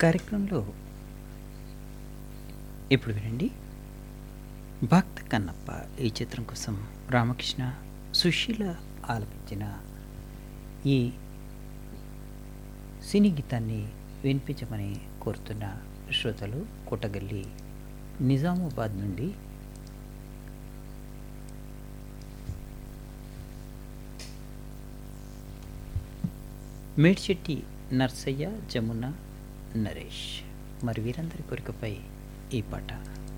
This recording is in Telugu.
కార్యక్రమంలో ఇప్పుడు వినండి భక్త కన్నప్ప ఈ చిత్రం కోసం రామకృష్ణ సుశీల ఆలపించిన ఈ సినీ గీతాన్ని వినిపించమని కోరుతున్న శ్రోతలు కొట్టగల్లి నిజామాబాద్ నుండి మేడ్చెట్టి నర్సయ్య జమున నరేష్ మరి వీరందరి కోరికపై ఈ పాట